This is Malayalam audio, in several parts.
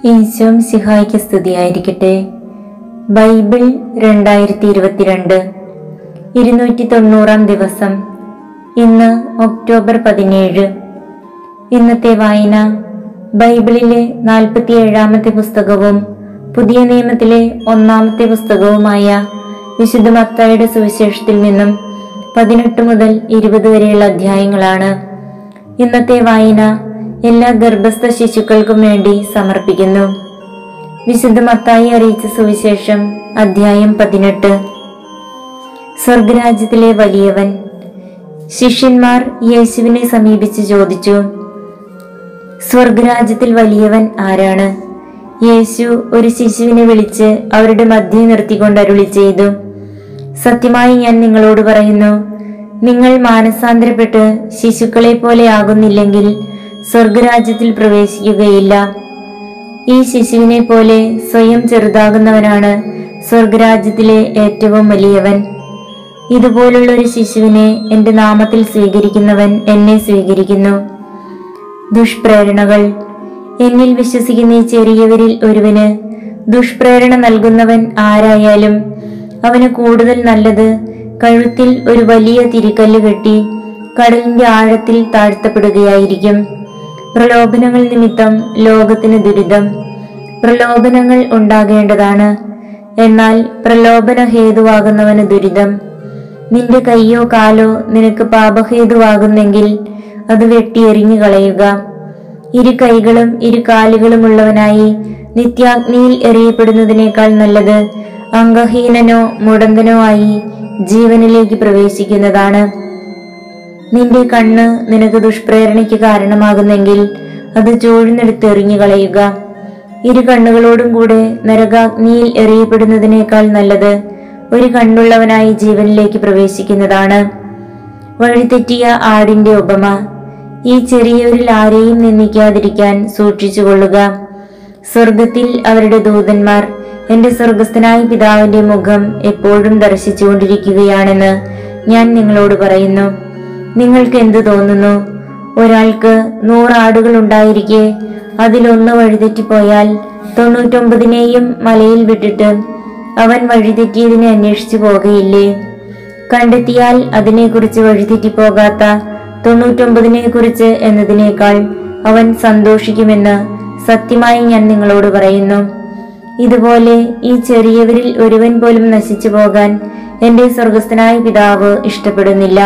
ഈശോം സിഹായിക്ക് സ്തുതിയായിരിക്കട്ടെ ബൈബിൾ രണ്ടായിരത്തി ഇരുപത്തിരണ്ട് ഇരുന്നൂറ്റി തൊണ്ണൂറാം ദിവസം ഇന്ന് ഒക്ടോബർ പതിനേഴ് ഇന്നത്തെ വായന ബൈബിളിലെ നാൽപ്പത്തിയേഴാമത്തെ പുസ്തകവും പുതിയ നിയമത്തിലെ ഒന്നാമത്തെ പുസ്തകവുമായ വിശുദ്ധ മത്തായുടെ സുവിശേഷത്തിൽ നിന്നും പതിനെട്ട് മുതൽ ഇരുപത് വരെയുള്ള അധ്യായങ്ങളാണ് ഇന്നത്തെ വായന എല്ലാ ഗർഭസ്ഥ ശിശുക്കൾക്കും വേണ്ടി സമർപ്പിക്കുന്നു വിശുദ്ധ മത്തായി അറിയിച്ച സുവിശേഷം അധ്യായം പതിനെട്ട് സ്വർഗരാജ്യത്തിലെ വലിയവൻ ശിഷ്യന്മാർ യേശുവിനെ സമീപിച്ച് ചോദിച്ചു സ്വർഗരാജ്യത്തിൽ വലിയവൻ ആരാണ് യേശു ഒരു ശിശുവിനെ വിളിച്ച് അവരുടെ മധ്യേ നിർത്തിക്കൊണ്ട് അരുളി ചെയ്തു സത്യമായി ഞാൻ നിങ്ങളോട് പറയുന്നു നിങ്ങൾ മാനസാന്തരപ്പെട്ട് ശിശുക്കളെ പോലെ ആകുന്നില്ലെങ്കിൽ സ്വർഗരാജ്യത്തിൽ പ്രവേശിക്കുകയില്ല ഈ ശിശുവിനെ പോലെ സ്വയം ചെറുതാകുന്നവനാണ് സ്വർഗരാജ്യത്തിലെ ഏറ്റവും വലിയവൻ ഇതുപോലുള്ള ഒരു ശിശുവിനെ എന്റെ നാമത്തിൽ സ്വീകരിക്കുന്നവൻ എന്നെ സ്വീകരിക്കുന്നു ദുഷ്പ്രേരണകൾ എന്നിൽ വിശ്വസിക്കുന്ന ഈ ചെറിയവരിൽ ഒരുവന് ദുഷ്പ്രേരണ നൽകുന്നവൻ ആരായാലും അവന് കൂടുതൽ നല്ലത് കഴുത്തിൽ ഒരു വലിയ തിരിക്കല്ല് കെട്ടി കടലിന്റെ ആഴത്തിൽ താഴ്ത്തപ്പെടുകയായിരിക്കും പ്രലോഭനങ്ങൾ നിമിത്തം ലോകത്തിന് ദുരിതം പ്രലോഭനങ്ങൾ ഉണ്ടാകേണ്ടതാണ് എന്നാൽ പ്രലോഭന ഹേതുവാകുന്നവന് ദുരിതം നിന്റെ കയ്യോ കാലോ നിനക്ക് പാപഹേതുവാകുന്നെങ്കിൽ അത് വെട്ടിയെറിഞ്ഞു കളയുക ഇരു കൈകളും ഇരു കാലുകളും ഉള്ളവനായി നിത്യാഗ്നിയിൽ എറിയപ്പെടുന്നതിനേക്കാൾ നല്ലത് അംഗഹീനനോ മുടന്തനോ ആയി ജീവനിലേക്ക് പ്രവേശിക്കുന്നതാണ് നിന്റെ കണ്ണ് നിനക്ക് ദുഷ്പ്രേരണയ്ക്ക് കാരണമാകുന്നെങ്കിൽ അത് ചൂഴ്ന്നെടുത്ത് എറിഞ്ഞു കളയുക ഇരു കണ്ണുകളോടും കൂടെ നരകാഗ്നിയിൽ എറിയപ്പെടുന്നതിനേക്കാൾ നല്ലത് ഒരു കണ്ണുള്ളവനായി ജീവനിലേക്ക് പ്രവേശിക്കുന്നതാണ് വഴിതെറ്റിയ ആടിന്റെ ഉപമ ഈ ചെറിയൊരിൽ ആരെയും നിന്ദിക്കാതിരിക്കാൻ സൂക്ഷിച്ചുകൊള്ളുക സ്വർഗത്തിൽ അവരുടെ ദൂതന്മാർ എന്റെ സ്വർഗസ്ഥനായ പിതാവിന്റെ മുഖം എപ്പോഴും ദർശിച്ചുകൊണ്ടിരിക്കുകയാണെന്ന് ഞാൻ നിങ്ങളോട് പറയുന്നു നിങ്ങൾക്ക് എന്തു തോന്നുന്നു ഒരാൾക്ക് നൂറാടുകൾ ഉണ്ടായിരിക്കെ അതിലൊന്ന് വഴിതെറ്റിപ്പോയാൽ തൊണ്ണൂറ്റൊമ്പതിനെയും മലയിൽ വിട്ടിട്ട് അവൻ വഴിതെറ്റിയതിനെ അന്വേഷിച്ചു പോകുകയില്ലേ കണ്ടെത്തിയാൽ അതിനെക്കുറിച്ച് വഴിതെറ്റിപ്പോകാത്ത തൊണ്ണൂറ്റൊമ്പതിനെ കുറിച്ച് എന്നതിനേക്കാൾ അവൻ സന്തോഷിക്കുമെന്ന് സത്യമായി ഞാൻ നിങ്ങളോട് പറയുന്നു ഇതുപോലെ ഈ ചെറിയവരിൽ ഒരുവൻ പോലും നശിച്ചു പോകാൻ എന്റെ സ്വർഗസ്ഥനായ പിതാവ് ഇഷ്ടപ്പെടുന്നില്ല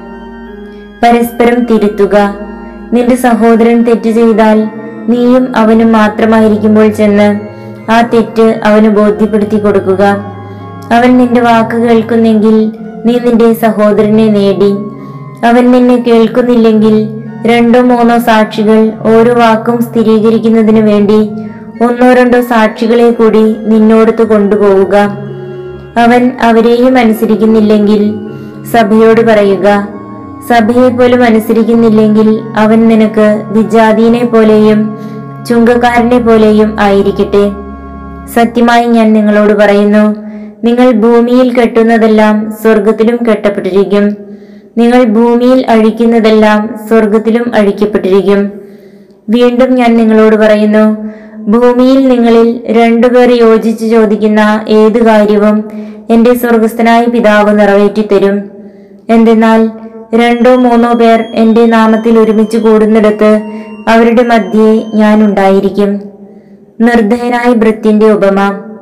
പരസ്പരം തിരുത്തുക നിന്റെ സഹോദരൻ തെറ്റ് ചെയ്താൽ നീയും അവനും മാത്രമായിരിക്കുമ്പോൾ ചെന്ന് ആ തെറ്റ് അവന് ബോധ്യപ്പെടുത്തി കൊടുക്കുക അവൻ നിന്റെ വാക്ക് കേൾക്കുന്നെങ്കിൽ നീ നിന്റെ സഹോദരനെ നേടി അവൻ നിന്നെ കേൾക്കുന്നില്ലെങ്കിൽ രണ്ടോ മൂന്നോ സാക്ഷികൾ ഓരോ വാക്കും സ്ഥിരീകരിക്കുന്നതിന് വേണ്ടി ഒന്നോ രണ്ടോ സാക്ഷികളെ കൂടി നിന്നോടത്ത് കൊണ്ടുപോവുക അവൻ അവരെയും അനുസരിക്കുന്നില്ലെങ്കിൽ സഭയോട് പറയുക സഭയെ പോലും അനുസരിക്കുന്നില്ലെങ്കിൽ അവൻ നിനക്ക് വിജാതീനെ പോലെയും ചുങ്കക്കാരനെ പോലെയും ആയിരിക്കട്ടെ സത്യമായി ഞാൻ നിങ്ങളോട് പറയുന്നു നിങ്ങൾ ഭൂമിയിൽ കെട്ടുന്നതെല്ലാം സ്വർഗത്തിലും കെട്ടപ്പെട്ടിരിക്കും നിങ്ങൾ ഭൂമിയിൽ അഴിക്കുന്നതെല്ലാം സ്വർഗത്തിലും അഴിക്കപ്പെട്ടിരിക്കും വീണ്ടും ഞാൻ നിങ്ങളോട് പറയുന്നു ഭൂമിയിൽ നിങ്ങളിൽ രണ്ടുപേർ യോജിച്ച് ചോദിക്കുന്ന ഏത് കാര്യവും എന്റെ സ്വർഗസ്ഥനായ പിതാവ് നിറവേറ്റിത്തരും എന്തെന്നാൽ രണ്ടോ മൂന്നോ പേർ എന്റെ നാമത്തിൽ ഒരുമിച്ച് കൂടുന്നിടത്ത് അവരുടെ മധ്യേ ഞാൻ ഉണ്ടായിരിക്കും നിർദ്ധയനായ ഭൃത്യന്റെ ഉപമ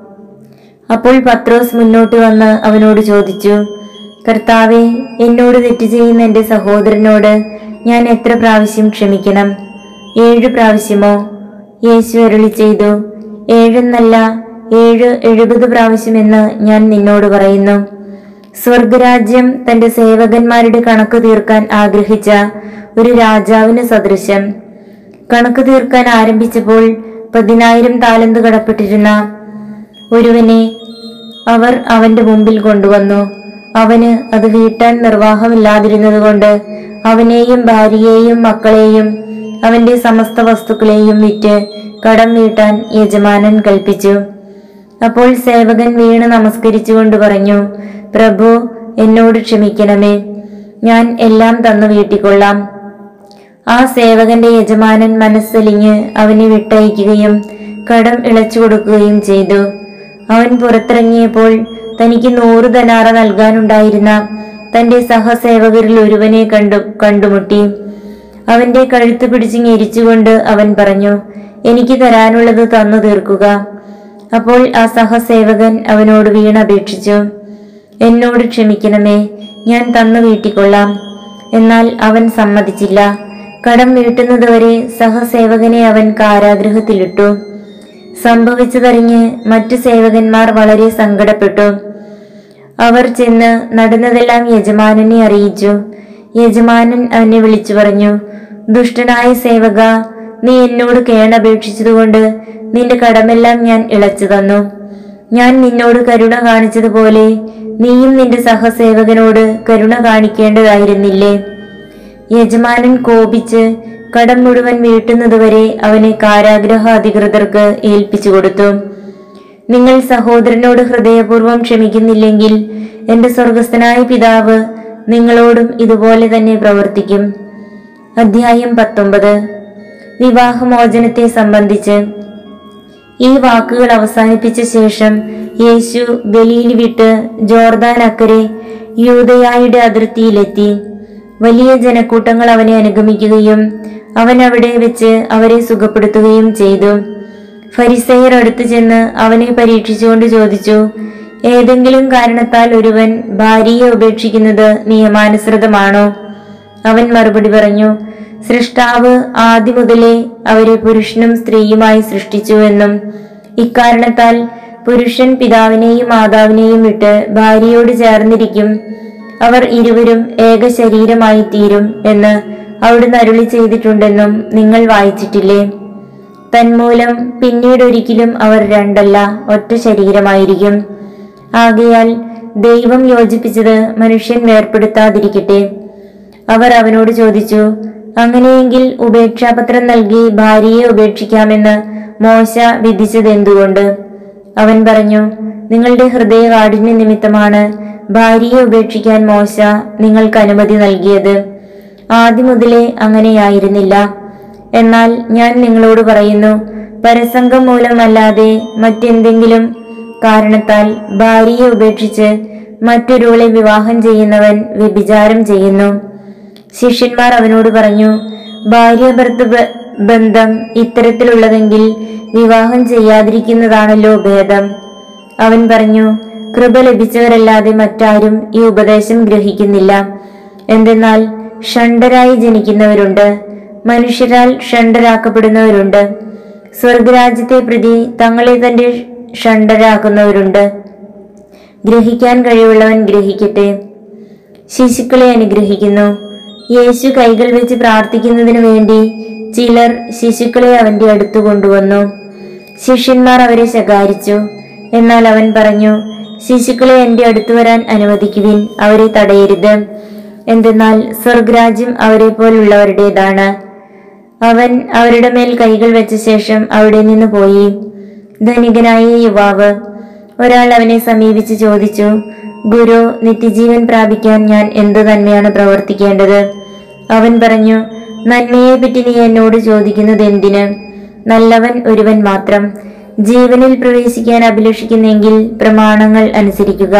അപ്പോൾ പത്രോസ് മുന്നോട്ട് വന്ന് അവനോട് ചോദിച്ചു കർത്താവെ എന്നോട് തെറ്റ് ചെയ്യുന്ന എന്റെ സഹോദരനോട് ഞാൻ എത്ര പ്രാവശ്യം ക്ഷമിക്കണം ഏഴ് പ്രാവശ്യമോ യേശു അരുളി ചെയ്തു ഏഴെന്നല്ല ഏഴ് എഴുപത് പ്രാവശ്യമെന്ന് ഞാൻ നിന്നോട് പറയുന്നു സ്വർഗരാജ്യം തന്റെ സേവകന്മാരുടെ കണക്ക് തീർക്കാൻ ആഗ്രഹിച്ച ഒരു രാജാവിന് സദൃശം കണക്ക് തീർക്കാൻ ആരംഭിച്ചപ്പോൾ പതിനായിരം താലന്ത് കടപ്പെട്ടിരുന്ന ഒരുവനെ അവർ അവന്റെ മുമ്പിൽ കൊണ്ടുവന്നു അവന് അത് വീട്ടാൻ നിർവാഹമില്ലാതിരുന്നതുകൊണ്ട് അവനെയും ഭാര്യയെയും മക്കളെയും അവന്റെ സമസ്ത വസ്തുക്കളെയും വിറ്റ് കടം വീട്ടാൻ യജമാനൻ കൽപ്പിച്ചു അപ്പോൾ സേവകൻ വീണ് നമസ്കരിച്ചുകൊണ്ട് പറഞ്ഞു പ്രഭു എന്നോട് ക്ഷമിക്കണമേ ഞാൻ എല്ലാം തന്നു വീട്ടിക്കൊള്ളാം ആ സേവകന്റെ യജമാനൻ മനസ്സലിഞ്ഞ് അവനെ വിട്ടയക്കുകയും കടം ഇളച്ചു കൊടുക്കുകയും ചെയ്തു അവൻ പുറത്തിറങ്ങിയപ്പോൾ തനിക്ക് നൂറ് ധനാറ നൽകാനുണ്ടായിരുന്ന തന്റെ സഹസേവകരിൽ ഒരുവനെ കണ്ടു കണ്ടുമുട്ടി അവന്റെ കഴുത്ത് പിടിച്ച് ഞെരിച്ചുകൊണ്ട് അവൻ പറഞ്ഞു എനിക്ക് തരാനുള്ളത് തന്നു തീർക്കുക അപ്പോൾ ആ സഹസേവകൻ അവനോട് വീണപേക്ഷിച്ചു എന്നോട് ക്ഷമിക്കണമേ ഞാൻ തന്നു വീട്ടിക്കൊള്ളാം എന്നാൽ അവൻ സമ്മതിച്ചില്ല കടം വീട്ടുന്നതുവരെ സഹസേവകനെ അവൻ കാരാഗൃഹത്തിലിട്ടു സംഭവിച്ചതറിഞ്ഞ് മറ്റു സേവകന്മാർ വളരെ സങ്കടപ്പെട്ടു അവർ ചെന്ന് നടന്നതെല്ലാം യജമാനനെ അറിയിച്ചു യജമാനൻ അവനെ വിളിച്ചു പറഞ്ഞു ദുഷ്ടനായ സേവക നീ എന്നോട് കേണപേക്ഷിച്ചതുകൊണ്ട് നിന്റെ കടമെല്ലാം ഞാൻ ഇളച്ചു തന്നു ഞാൻ നിന്നോട് കരുണ കാണിച്ചതുപോലെ നീയും നിന്റെ സഹസേവകനോട് കരുണ കാണിക്കേണ്ടതായിരുന്നില്ലേ യജമാനൻ കോപിച്ച് കടം മുഴുവൻ വീട്ടുന്നതുവരെ അവനെ കാരാഗ്രഹ അധികൃതർക്ക് ഏൽപ്പിച്ചു കൊടുത്തു നിങ്ങൾ സഹോദരനോട് ഹൃദയപൂർവ്വം ക്ഷമിക്കുന്നില്ലെങ്കിൽ എന്റെ സ്വർഗസ്ഥനായ പിതാവ് നിങ്ങളോടും ഇതുപോലെ തന്നെ പ്രവർത്തിക്കും അധ്യായം പത്തൊമ്പത് വിവാഹമോചനത്തെ സംബന്ധിച്ച് ഈ വാക്കുകൾ അവസാനിപ്പിച്ച ശേഷം യേശു ഗലീൽ വിട്ട് ജോർദാൻ അക്കരെ യൂതയായുടെ അതിർത്തിയിലെത്തി വലിയ ജനക്കൂട്ടങ്ങൾ അവനെ അനുഗമിക്കുകയും അവൻ അവിടെ വെച്ച് അവരെ സുഖപ്പെടുത്തുകയും ചെയ്തു ഫരിസയർ അടുത്തു ചെന്ന് അവനെ പരീക്ഷിച്ചുകൊണ്ട് ചോദിച്ചു ഏതെങ്കിലും കാരണത്താൽ ഒരുവൻ ഭാര്യയെ ഉപേക്ഷിക്കുന്നത് നിയമാനുസൃതമാണോ അവൻ മറുപടി പറഞ്ഞു സൃഷ്ടാവ് ആദ്യം മുതലേ അവരെ പുരുഷനും സ്ത്രീയുമായി സൃഷ്ടിച്ചുവെന്നും ഇക്കാരണത്താൽ പുരുഷൻ പിതാവിനെയും മാതാവിനെയും വിട്ട് ഭാര്യയോട് ചേർന്നിരിക്കും അവർ ഇരുവരും ഏക ശരീരമായി തീരും എന്ന് അവിടുന്ന് അരുളി ചെയ്തിട്ടുണ്ടെന്നും നിങ്ങൾ വായിച്ചിട്ടില്ലേ തന്മൂലം പിന്നീടൊരിക്കലും അവർ രണ്ടല്ല ഒറ്റ ശരീരമായിരിക്കും ആകയാൽ ദൈവം യോജിപ്പിച്ചത് മനുഷ്യൻ വേർപ്പെടുത്താതിരിക്കട്ടെ അവർ അവനോട് ചോദിച്ചു അങ്ങനെയെങ്കിൽ ഉപേക്ഷാപത്രം നൽകി ഭാര്യയെ ഉപേക്ഷിക്കാമെന്ന് മോശ വിധിച്ചത് എന്തുകൊണ്ട് അവൻ പറഞ്ഞു നിങ്ങളുടെ ഹൃദയ കാഠിന്യ നിമിത്തമാണ് ഭാര്യയെ ഉപേക്ഷിക്കാൻ മോശ നിങ്ങൾക്ക് അനുമതി നൽകിയത് ആദ്യം മുതലേ അങ്ങനെയായിരുന്നില്ല എന്നാൽ ഞാൻ നിങ്ങളോട് പറയുന്നു പരസംഗം മൂലമല്ലാതെ മറ്റെന്തെങ്കിലും കാരണത്താൽ ഭാര്യയെ ഉപേക്ഷിച്ച് മറ്റൊരുവളെ വിവാഹം ചെയ്യുന്നവൻ വ്യഭിചാരം ചെയ്യുന്നു ശിഷ്യന്മാർ അവനോട് പറഞ്ഞു ഭാര്യ ഭർത്ത ബ- ബന്ധം ഇത്തരത്തിലുള്ളതെങ്കിൽ വിവാഹം ചെയ്യാതിരിക്കുന്നതാണല്ലോ ഭേദം അവൻ പറഞ്ഞു കൃപ ലഭിച്ചവരല്ലാതെ മറ്റാരും ഈ ഉപദേശം ഗ്രഹിക്കുന്നില്ല എന്തെന്നാൽ ഷണ്ടരായി ജനിക്കുന്നവരുണ്ട് മനുഷ്യരാൽ ഷണ്ടരാക്കപ്പെടുന്നവരുണ്ട് സ്വർഗരാജ്യത്തെ പ്രതി തങ്ങളെ തന്നെ ഷണ്ടരാക്കുന്നവരുണ്ട് ഗ്രഹിക്കാൻ കഴിവുള്ളവൻ ഗ്രഹിക്കട്ടെ ശിശുക്കളെ അനുഗ്രഹിക്കുന്നു യേശു കൈകൾ വെച്ച് പ്രാർത്ഥിക്കുന്നതിനു വേണ്ടി ചിലർ ശിശുക്കളെ അവന്റെ അടുത്ത് കൊണ്ടുവന്നു ശിഷ്യന്മാർ അവരെ ശകാരിച്ചു എന്നാൽ അവൻ പറഞ്ഞു ശിശുക്കളെ എന്റെ അടുത്ത് വരാൻ അനുവദിക്കുവിൻ അവരെ തടയരുത് എന്തെന്നാൽ സ്വർഗരാജ്യം അവരെ പോലുള്ളവരുടേതാണ് അവൻ അവരുടെ മേൽ കൈകൾ വെച്ച ശേഷം അവിടെ നിന്ന് പോയി ധനികനായ യുവാവ് ഒരാൾ അവനെ സമീപിച്ച് ചോദിച്ചു ഗുരു നിത്യജീവൻ പ്രാപിക്കാൻ ഞാൻ എന്തു നന്മയാണ് പ്രവർത്തിക്കേണ്ടത് അവൻ പറഞ്ഞു നന്മയെ പറ്റി നീ എന്നോട് ചോദിക്കുന്നത് എന്തിന് നല്ലവൻ ഒരുവൻ മാത്രം ജീവനിൽ പ്രവേശിക്കാൻ അഭിലഷിക്കുന്നെങ്കിൽ പ്രമാണങ്ങൾ അനുസരിക്കുക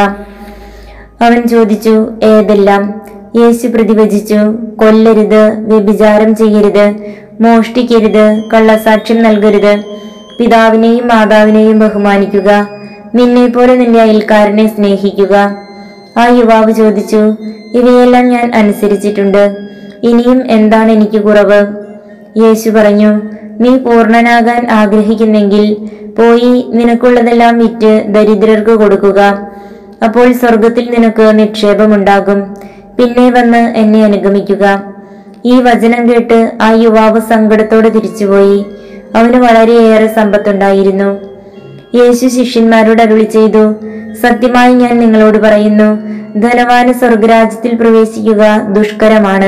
അവൻ ചോദിച്ചു ഏതെല്ലാം യേശു പ്രതിവചിച്ചു കൊല്ലരുത് വ്യഭിചാരം ചെയ്യരുത് മോഷ്ടിക്കരുത് കള്ളസാക്ഷ്യം നൽകരുത് പിതാവിനെയും മാതാവിനെയും ബഹുമാനിക്കുക നിന്നെ പോലെ നിന്റെ അയൽക്കാരനെ സ്നേഹിക്കുക ആ യുവാവ് ചോദിച്ചു ഇവയെല്ലാം ഞാൻ അനുസരിച്ചിട്ടുണ്ട് ഇനിയും എന്താണ് എനിക്ക് കുറവ് യേശു പറഞ്ഞു നീ പൂർണ്ണനാകാൻ ആഗ്രഹിക്കുന്നെങ്കിൽ പോയി നിനക്കുള്ളതെല്ലാം വിറ്റ് ദരിദ്രർക്ക് കൊടുക്കുക അപ്പോൾ സ്വർഗത്തിൽ നിനക്ക് നിക്ഷേപമുണ്ടാകും പിന്നെ വന്ന് എന്നെ അനുഗമിക്കുക ഈ വചനം കേട്ട് ആ യുവാവ് സങ്കടത്തോടെ തിരിച്ചുപോയി അവന് വളരെയേറെ സമ്പത്തുണ്ടായിരുന്നു യേശു ശിഷ്യന്മാരോട് അരുളി ചെയ്തു സത്യമായി ഞാൻ നിങ്ങളോട് പറയുന്നു ധനവാന് സ്വർഗരാജ്യത്തിൽ പ്രവേശിക്കുക ദുഷ്കരമാണ്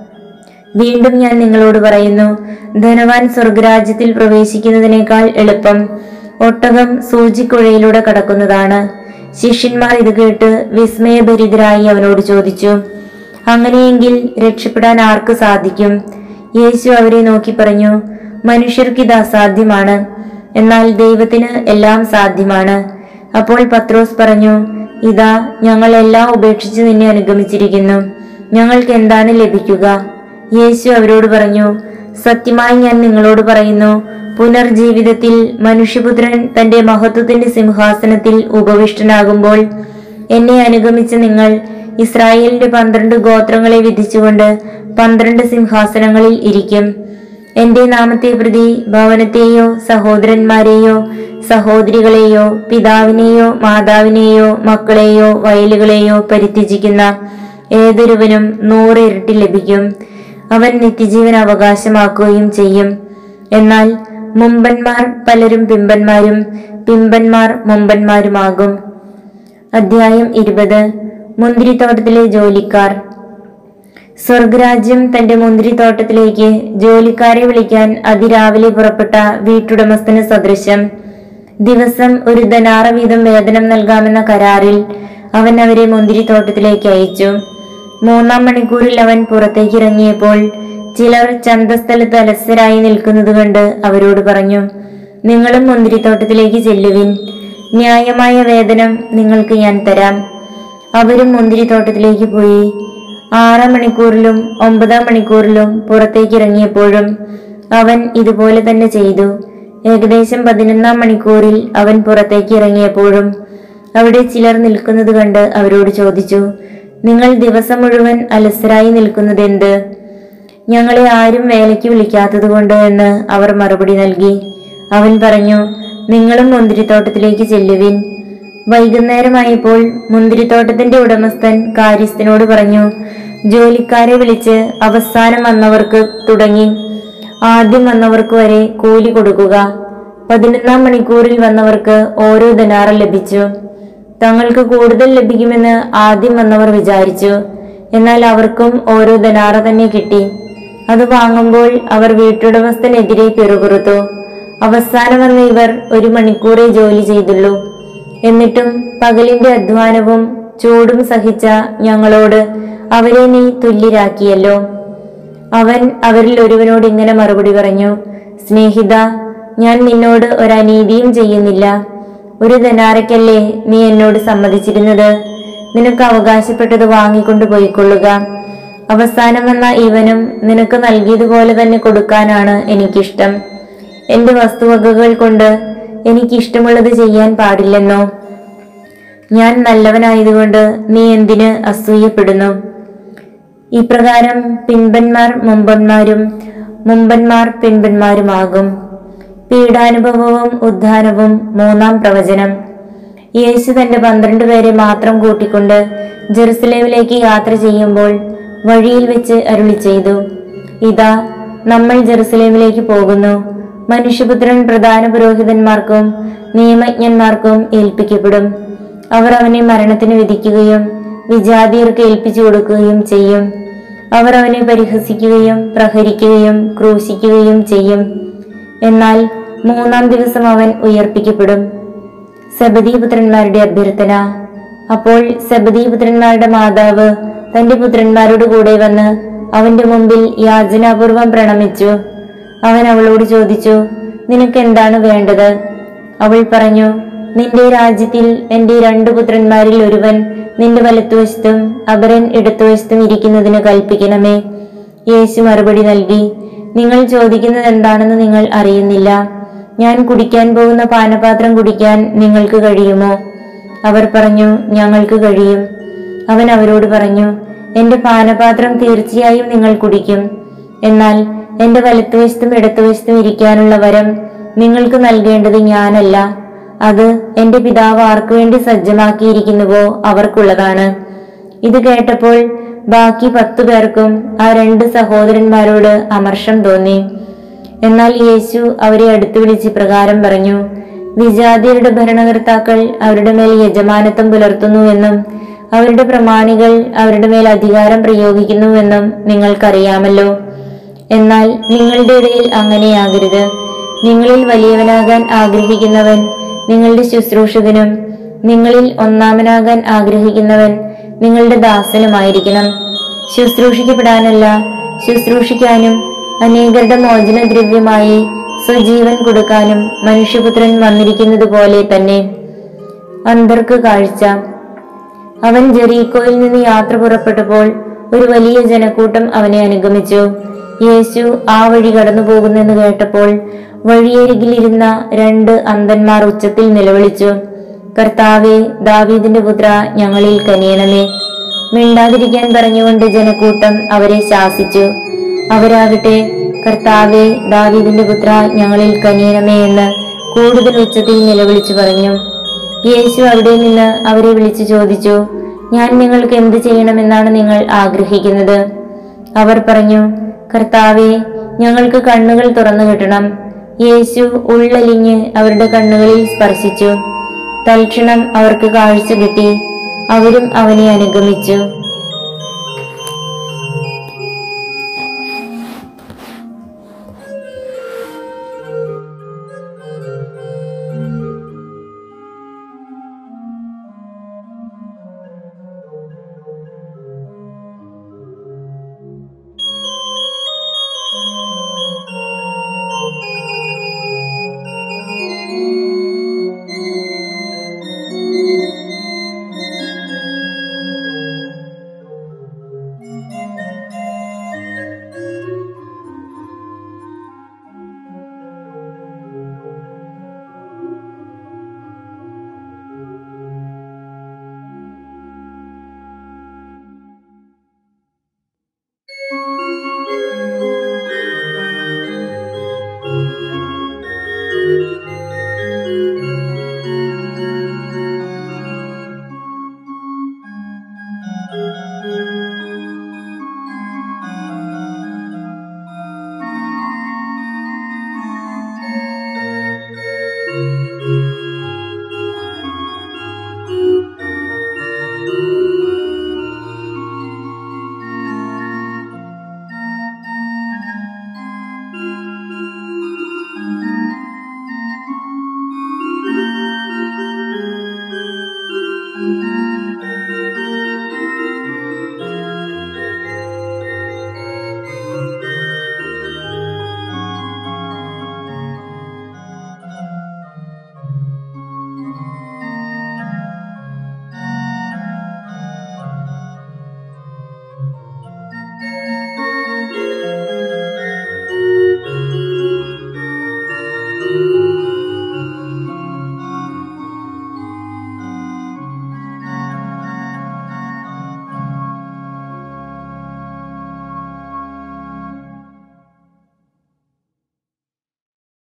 വീണ്ടും ഞാൻ നിങ്ങളോട് പറയുന്നു ധനവാൻ സ്വർഗരാജ്യത്തിൽ പ്രവേശിക്കുന്നതിനേക്കാൾ എളുപ്പം ഒട്ടകം സൂചിക്കുഴയിലൂടെ കടക്കുന്നതാണ് ശിഷ്യന്മാർ ഇത് കേട്ട് വിസ്മയഭരിതരായി അവനോട് ചോദിച്ചു അങ്ങനെയെങ്കിൽ രക്ഷപ്പെടാൻ ആർക്ക് സാധിക്കും യേശു അവരെ നോക്കി പറഞ്ഞു മനുഷ്യർക്ക് ഇത് അസാധ്യമാണ് എന്നാൽ ദൈവത്തിന് എല്ലാം സാധ്യമാണ് അപ്പോൾ പത്രോസ് പറഞ്ഞു ഇതാ ഞങ്ങൾ എല്ലാം ഉപേക്ഷിച്ച് നിന്നെ അനുഗമിച്ചിരിക്കുന്നു ഞങ്ങൾക്ക് എന്താണ് ലഭിക്കുക യേശു അവരോട് പറഞ്ഞു സത്യമായി ഞാൻ നിങ്ങളോട് പറയുന്നു പുനർജീവിതത്തിൽ മനുഷ്യപുത്രൻ തന്റെ മഹത്വത്തിന്റെ സിംഹാസനത്തിൽ ഉപവിഷ്ടനാകുമ്പോൾ എന്നെ അനുഗമിച്ച നിങ്ങൾ ഇസ്രായേലിന്റെ പന്ത്രണ്ട് ഗോത്രങ്ങളെ വിധിച്ചുകൊണ്ട് പന്ത്രണ്ട് സിംഹാസനങ്ങളിൽ ഇരിക്കും എന്റെ നാമത്തെ പ്രതി ഭവനത്തെയോ സഹോദരന്മാരെയോ സഹോദരികളെയോ പിതാവിനെയോ മാതാവിനെയോ മക്കളെയോ വയലുകളെയോ പരിത്യജിക്കുന്ന ഏതൊരുവനും നൂറ് ഇരട്ടി ലഭിക്കും അവൻ നിത്യജീവൻ അവകാശമാക്കുകയും ചെയ്യും എന്നാൽ മുമ്പന്മാർ പലരും പിമ്പന്മാരും പിമ്പന്മാർ മുമ്പന്മാരുമാകും അധ്യായം ഇരുപത് മുന്തിരിത്തോട്ടത്തിലെ ജോലിക്കാർ സ്വർഗരാജ്യം തന്റെ മുന്തിരിത്തോട്ടത്തിലേക്ക് ജോലിക്കാരെ വിളിക്കാൻ അതിരാവിലെ പുറപ്പെട്ട വീട്ടുടമസ്ഥന് സദൃശം ദിവസം ഒരു ധനാറ വീതം വേതനം നൽകാമെന്ന കരാറിൽ അവൻ അവരെ മുന്തിരിത്തോട്ടത്തിലേക്ക് അയച്ചു മൂന്നാം മണിക്കൂറിൽ അവൻ പുറത്തേക്ക് ഇറങ്ങിയപ്പോൾ ചിലർ ചന്തസ്ഥലത്ത് അലസരായി നിൽക്കുന്നത് കണ്ട് അവരോട് പറഞ്ഞു നിങ്ങളും മുന്തിരിത്തോട്ടത്തിലേക്ക് ചെല്ലുവിൻ ന്യായമായ വേതനം നിങ്ങൾക്ക് ഞാൻ തരാം അവരും മുന്തിരിത്തോട്ടത്തിലേക്ക് പോയി ആറാം മണിക്കൂറിലും ഒമ്പതാം മണിക്കൂറിലും പുറത്തേക്ക് ഇറങ്ങിയപ്പോഴും അവൻ ഇതുപോലെ തന്നെ ചെയ്തു ഏകദേശം പതിനൊന്നാം മണിക്കൂറിൽ അവൻ പുറത്തേക്ക് ഇറങ്ങിയപ്പോഴും അവിടെ ചിലർ നിൽക്കുന്നത് കണ്ട് അവരോട് ചോദിച്ചു നിങ്ങൾ ദിവസം മുഴുവൻ അലസരായി നിൽക്കുന്നതെന്ത് ഞങ്ങളെ ആരും വേലയ്ക്ക് വിളിക്കാത്തതുകൊണ്ട് എന്ന് അവർ മറുപടി നൽകി അവൻ പറഞ്ഞു നിങ്ങളും മുന്തിരിത്തോട്ടത്തിലേക്ക് ചെല്ലുവിൻ വൈകുന്നേരമായപ്പോൾ മുന്തിരിത്തോട്ടത്തിന്റെ ഉടമസ്ഥൻ കാര്യസ്ഥനോട് പറഞ്ഞു ജോലിക്കാരെ വിളിച്ച് അവസാനം വന്നവർക്ക് തുടങ്ങി ആദ്യം വന്നവർക്ക് വരെ കൂലി കൊടുക്കുക പതിനൊന്നാം മണിക്കൂറിൽ വന്നവർക്ക് ഓരോ ധനാറ ലഭിച്ചു തങ്ങൾക്ക് കൂടുതൽ ലഭിക്കുമെന്ന് ആദ്യം വന്നവർ വിചാരിച്ചു എന്നാൽ അവർക്കും ഓരോ ധനാറ തന്നെ കിട്ടി അത് വാങ്ങുമ്പോൾ അവർ വീട്ടുടമസ്ഥനെതിരെ പിറുപിറുത്തു അവസാനം വന്ന ഇവർ ഒരു മണിക്കൂറേ ജോലി ചെയ്തുള്ളൂ എന്നിട്ടും പകലിന്റെ അധ്വാനവും ചൂടും സഹിച്ച ഞങ്ങളോട് അവരെ നീ തുല്യരാക്കിയല്ലോ അവൻ അവരിൽ ഒരുവനോട് ഇങ്ങനെ മറുപടി പറഞ്ഞു സ്നേഹിത ഞാൻ നിന്നോട് ഒരനീതിയും ചെയ്യുന്നില്ല ഒരു ധനാരക്കല്ലേ നീ എന്നോട് സമ്മതിച്ചിരുന്നത് നിനക്ക് അവകാശപ്പെട്ടത് വാങ്ങിക്കൊണ്ട് പോയിക്കൊള്ളുക അവസാനം വന്ന ഇവനും നിനക്ക് നൽകിയതുപോലെ തന്നെ കൊടുക്കാനാണ് എനിക്കിഷ്ടം എന്റെ വസ്തുവകകൾ കൊണ്ട് എനിക്കിഷ്ടമുള്ളത് ചെയ്യാൻ പാടില്ലെന്നോ ഞാൻ നല്ലവനായതുകൊണ്ട് നീ എന്തിന് അസൂയപ്പെടുന്നു ഇപ്രകാരം പിൻപന്മാർ മുമ്പന്മാരും മുമ്പന്മാർ പിൻപന്മാരുമാകും പീഡാനുഭവവും ഉദ്ധാനവും മൂന്നാം പ്രവചനം യേശു തന്റെ പന്ത്രണ്ട് പേരെ മാത്രം കൂട്ടിക്കൊണ്ട് ജെറുസലേമിലേക്ക് യാത്ര ചെയ്യുമ്പോൾ വഴിയിൽ വെച്ച് അരുളി ചെയ്തു ഇതാ നമ്മൾ ജെറുസലേമിലേക്ക് പോകുന്നു മനുഷ്യപുത്രൻ പ്രധാന പുരോഹിതന്മാർക്കും നിയമജ്ഞന്മാർക്കും ഏൽപ്പിക്കപ്പെടും അവർ അവനെ മരണത്തിന് വിധിക്കുകയും വിജാതിയർക്ക് ഏൽപ്പിച്ചു കൊടുക്കുകയും ചെയ്യും അവർ അവനെ പരിഹസിക്കുകയും പ്രഹരിക്കുകയും ക്രൂശിക്കുകയും ചെയ്യും എന്നാൽ മൂന്നാം ദിവസം അവൻ ഉയർപ്പിക്കപ്പെടും സബദീപുത്രന്മാരുടെ അഭ്യർത്ഥന അപ്പോൾ സബദീപുത്രന്മാരുടെ മാതാവ് തന്റെ പുത്രന്മാരോട് കൂടെ വന്ന് അവന്റെ മുമ്പിൽ യാചനാപൂർവം പ്രണമിച്ചു അവൻ അവളോട് ചോദിച്ചു നിനക്ക് എന്താണ് വേണ്ടത് അവൾ പറഞ്ഞു നിന്റെ രാജ്യത്തിൽ എന്റെ രണ്ടു പുത്രന്മാരിൽ ഒരുവൻ നിന്റെ വലത്തുവശത്തും അപരൻ ഇടത്തുവശത്തും ഇരിക്കുന്നതിന് കൽപ്പിക്കണമേ യേശു മറുപടി നൽകി നിങ്ങൾ ചോദിക്കുന്നത് എന്താണെന്ന് നിങ്ങൾ അറിയുന്നില്ല ഞാൻ കുടിക്കാൻ പോകുന്ന പാനപാത്രം കുടിക്കാൻ നിങ്ങൾക്ക് കഴിയുമോ അവർ പറഞ്ഞു ഞങ്ങൾക്ക് കഴിയും അവൻ അവരോട് പറഞ്ഞു എന്റെ പാനപാത്രം തീർച്ചയായും നിങ്ങൾ കുടിക്കും എന്നാൽ എന്റെ വലത്തുവശത്തും ഇടത്തുവശത്തും ഇരിക്കാനുള്ള വരം നിങ്ങൾക്ക് നൽകേണ്ടത് ഞാനല്ല അത് എന്റെ പിതാവ് ആർക്കു വേണ്ടി സജ്ജമാക്കിയിരിക്കുന്നുവോ അവർക്കുള്ളതാണ് ഇത് കേട്ടപ്പോൾ ബാക്കി പത്തു പേർക്കും ആ രണ്ട് സഹോദരന്മാരോട് അമർഷം തോന്നി എന്നാൽ യേശു അവരെ അടുത്തു വിളിച്ച് പ്രകാരം പറഞ്ഞു വിജാതിയരുടെ ഭരണകർത്താക്കൾ അവരുടെ മേൽ യജമാനത്വം പുലർത്തുന്നുവെന്നും അവരുടെ പ്രമാണികൾ അവരുടെ മേൽ അധികാരം പ്രയോഗിക്കുന്നുവെന്നും നിങ്ങൾക്കറിയാമല്ലോ എന്നാൽ നിങ്ങളുടെ ഇടയിൽ അങ്ങനെയാകരുത് നിങ്ങളിൽ വലിയവനാകാൻ ആഗ്രഹിക്കുന്നവൻ നിങ്ങളുടെ ശുശ്രൂഷകനും നിങ്ങളിൽ ഒന്നാമനാകാൻ ആഗ്രഹിക്കുന്നവൻ നിങ്ങളുടെ ദാസനുമായിരിക്കണം ശുശ്രൂഷിക്കപ്പെടാനല്ല ശുശ്രൂഷിക്കാനും അനേകരുടെ മോചനദ്രവ്യമായി സ്വജീവൻ കൊടുക്കാനും മനുഷ്യപുത്രൻ വന്നിരിക്കുന്നത് പോലെ തന്നെ അന്തർക്ക് കാഴ്ച അവൻ ജെറീക്കോയിൽ നിന്ന് യാത്ര പുറപ്പെട്ടപ്പോൾ ഒരു വലിയ ജനക്കൂട്ടം അവനെ അനുഗമിച്ചു യേശു ആ വഴി കടന്നു പോകുന്നെന്ന് കേട്ടപ്പോൾ വഴിയരികിലിരുന്ന രണ്ട് അന്ധന്മാർ ഉച്ചത്തിൽ നിലവിളിച്ചു കർത്താവെ ദാവീദിന്റെ പുത്ര ഞങ്ങളിൽ കനിയണമേ മിണ്ടാതിരിക്കാൻ പറഞ്ഞുകൊണ്ട് ജനക്കൂട്ടം അവരെ ശാസിച്ചു അവരാകട്ടെ കർത്താവെ ദാവീദിന്റെ പുത്ര ഞങ്ങളിൽ കനിയണമേ എന്ന് കൂടുതൽ ഉച്ചത്തിൽ നിലവിളിച്ചു പറഞ്ഞു യേശു അവിടെ നിന്ന് അവരെ വിളിച്ചു ചോദിച്ചു ഞാൻ നിങ്ങൾക്ക് എന്ത് ചെയ്യണമെന്നാണ് നിങ്ങൾ ആഗ്രഹിക്കുന്നത് അവർ പറഞ്ഞു കർത്താവെ ഞങ്ങൾക്ക് കണ്ണുകൾ തുറന്നു കിട്ടണം യേശു ഉള്ളലിഞ്ഞ് അവരുടെ കണ്ണുകളിൽ സ്പർശിച്ചു തൽക്ഷണം അവർക്ക് കാഴ്ച കിട്ടി അവരും അവനെ അനുഗമിച്ചു